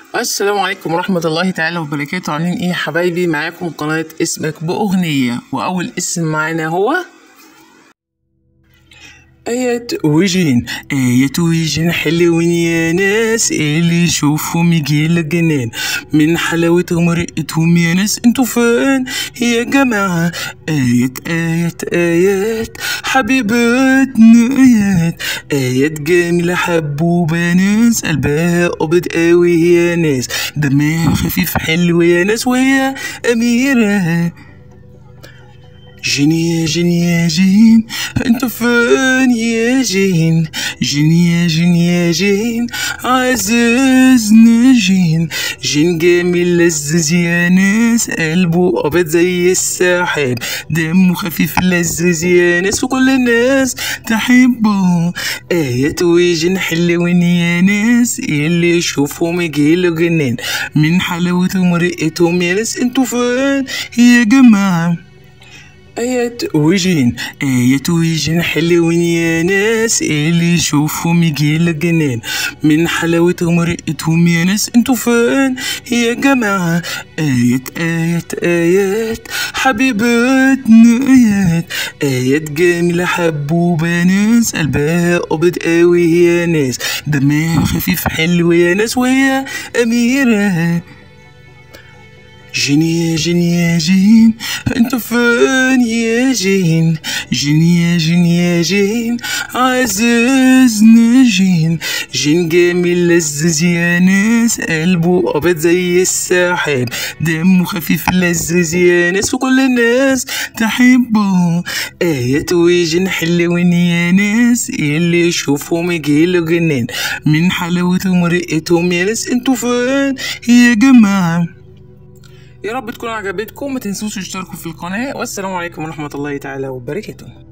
السلام عليكم ورحمة الله تعالى وبركاته عاملين ايه يا حبايبي معاكم قناة اسمك بأغنية وأول اسم معانا هو آيات وجين آيات وجين حلوين يا ناس اللي يشوفهم يجيل الجنان من حلاوتهم رقتهم يا ناس انتوا فين يا جماعة آيات آيات آيات حبيباتنا آيات آيات جميلة حبوبة ناس قلبها قبض قوي يا ناس دمها خفيف حلو يا ناس وهي أميرة جين يا جين يا جين انت فين يا جين جين يا جين يا جين عززنا جين جين جميل لذيذ يا ناس قلبه ابيض زي السحاب دمه خفيف لذيذ يا ناس وكل الناس تحبه آيات وجين حلوين يا ناس اللي يشوفهم يجيله جنان من حلاوتهم ورقتهم يا ناس انتوا فين يا جماعه آيات وجين آيات وجين حلوين يا ناس اللي يشوفهم يجيل الجنان من حلاوتهم ورقتهم يا ناس انتوا فين يا جماعة آيات آيات آيات حبيباتنا آيات آيات جميلة حبوبة ناس قلبها قبض قوي يا ناس دمها خفيف حلو يا ناس وهي أميرة جين يا جين يا جين انت فين يا جين جين يا جين يا جين عززنا جين جين جميل لذيذ يا ناس قلبه ابيض زي السحاب دمه خفيف لذيذ يا ناس وكل الناس تحبه آيات وجين حلوين يا ناس اللي يشوفهم يجيله جنان من حلاوتهم ورقتهم يا ناس انتوا فين يا جماعه يا رب تكون عجبتكم ما تنسوش تشتركوا في القناة والسلام عليكم ورحمة الله تعالى وبركاته